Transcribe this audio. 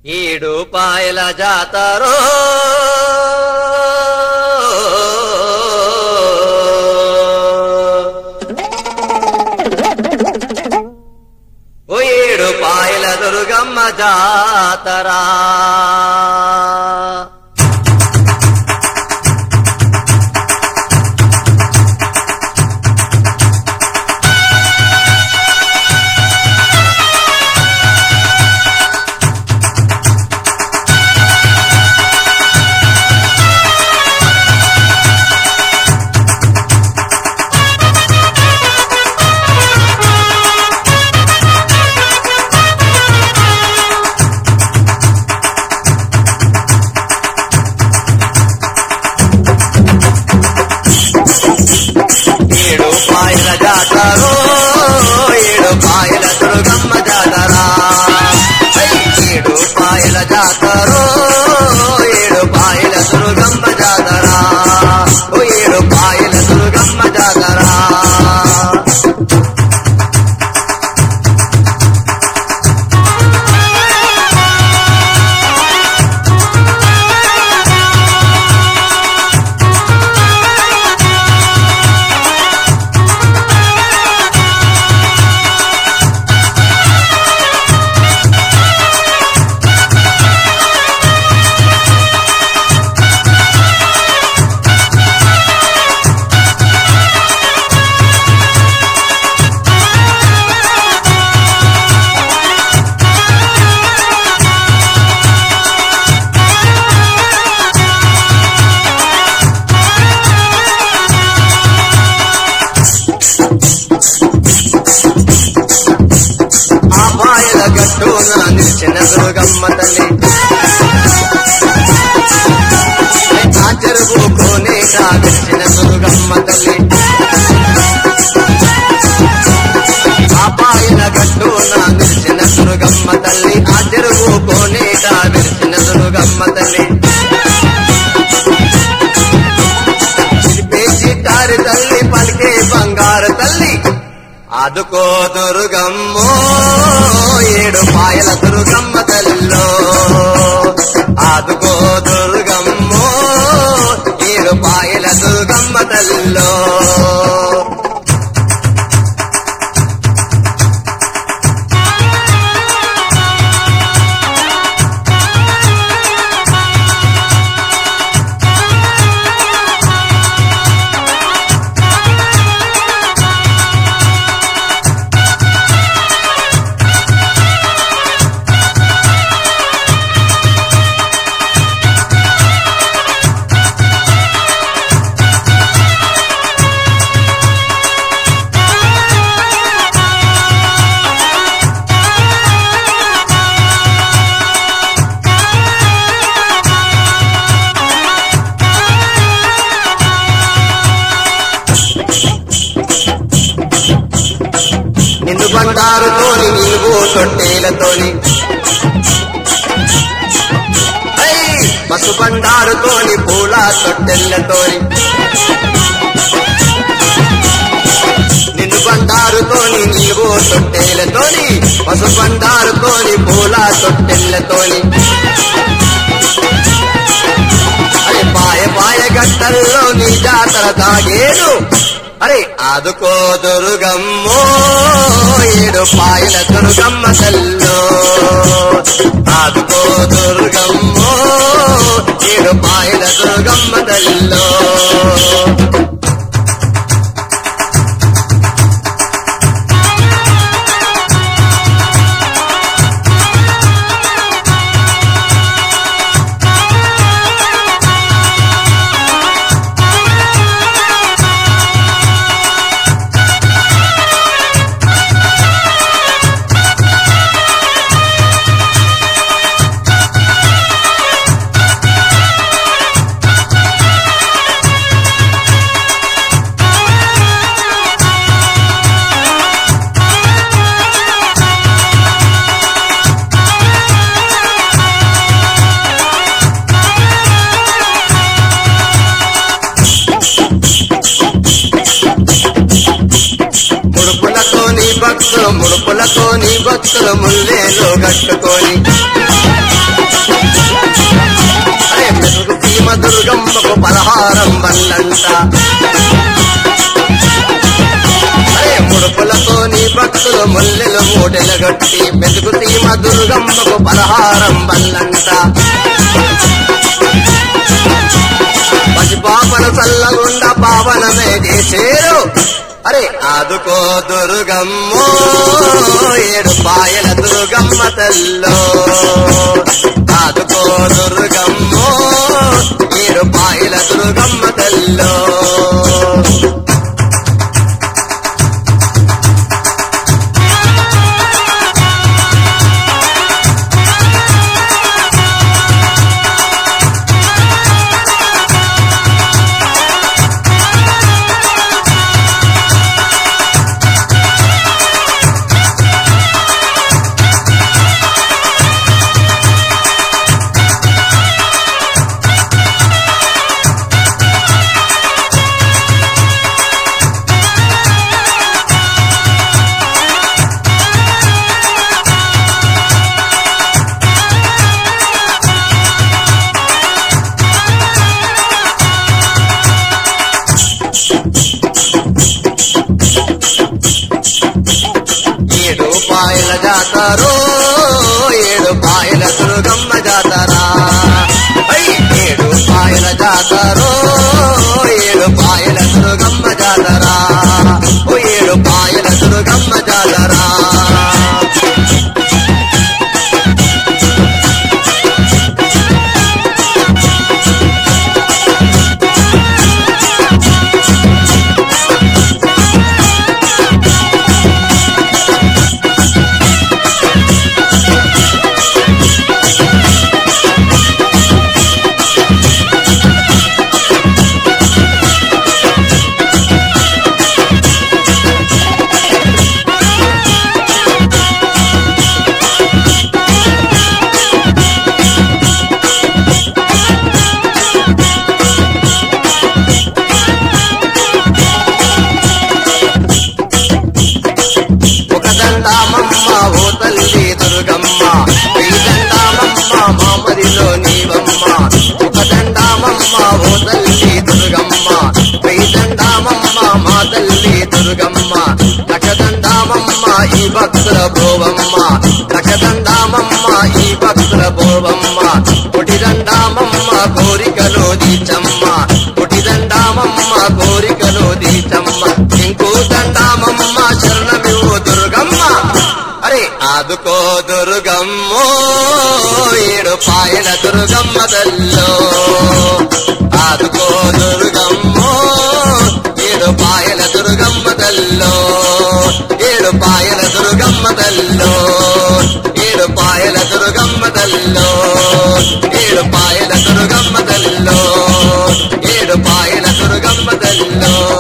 ఏడు పాయల జాతరో ఓ ఏడు పాయల దుర్గమ్మ జాతరా ఏడు పాయల జాతరో ఏడు పాయల దుర్గమ్మ జాతరా హై! ఏడు పాయల జాతరో ఏడు పాయల దుర్గమ్మ జాతరా ఓ ఏడు పాయల దుర్గమ్మ జాతరా ఆ పాయల గట్టున నిలిచిన దుర్గమ్మ తల్లి ఆ చెరువు కోనే నిలిచిన దుర్గమ్మ తల్లి ఆ పాయల గట్టున నిలిచిన దుర్గమ్మ తల్లి ఆ చెరువు కోనే నిలిచిన దుర్గమ్మ తల్లి పేచి తారి తల్లి పలికే బంగారు తల్లి ఆదుకో దుర్గమ్మో ఏడు పాయల దుర్గమ్మ తల్లో ఆదుకో దుర్గమ్మో ఏడు పాయల దుర్గమ్మ తల్లో నిన్ను బండారుతోని నీవు తొట్టేలతోని ఐ! పసు బండారుతోని పూల తొట్టెళ్ళతోని నిన్ను బండారుతోని నీవు తొట్టేలతోని పసు బండారుతోని పూల తొట్టెళ్ళతోని అరే పాయ పాయ గట్టల్లో నీ జాతర తాగేను అరే ఆదుకో దుర్గమ్మో ఏడు పాయల దుర్గమ్మ తల్లో ఆదుకో దుర్గమ్మో ఏడు పాయల దుర్గమ్మ తల్లో భక్తులు ముడుపులతో నీ భక్తులు ముల్లేలు కట్టుకొని సీమ దుర్గమ్మకు పలహారం వల్లంట అరే ముడుపులతో నీ భక్తులు ముల్లెలు మూటెలు గట్టి మెతుకు సీమ దుర్గమ్మకు పలహారం వల్లంట పసిపాపను చల్లగుండ పావనమే చేసేరు అరే ఆదుకో దుర్గమ్మో ఏడు పాయల దుర్గమ్మ తల్లో ఆదుకో దుర్గమ్మో ఏడు పాయల దుర్గమ్మ తల్లో ఏడు పాయల జాతరో ఏడు పాయల దుర్గమ్మ జాతరా ఐ, ఏడు పాయల జాతరో ఏడు పాయల దుర్గమ్మ జాతరా ఓ ఏడు పాయల దుర్గమ్మ జాతరా ఒక దండామమ్మ ఓ తల్లి దుర్గమ్మ ఈ దండామమ్మ మామదిలో నీవమ్మ ఒక దండామమ్మ ఓ తల్లి దుర్గమ్మ ఈ దండామమ్మ మా తల్లి దుర్గమ్మ లక్షదండామమ్మ ఈ భక్తుల భోవమ్మ లక్షదండామమ్మ ఈ భక్తుల భోవమ్మ కొటిదండామమ్మ కోరికలో దీచమ్మ కొటిదండామమ్మ కోరికలో దీచమ్మ ఇంకో దండామమ్మ శరణమివ్వు దుర్గమ్మ అరే ఆదుకో దుర్గమ్మో ఏడు పాయల దుర్గమ్మ తల్లో ఆదుకో దుర్గమ్మో ఏడు పాయల దుర్గమ్మ తల్లో ఏడు పాయల దుర్గమ్మ తల్లో ఏడు పాయల దుర్గమ్మ తల్లో ఏడు పాయల దుర్గమ్మ తల్లో ఏడు పాయల దుర్గమ్మ తల్లో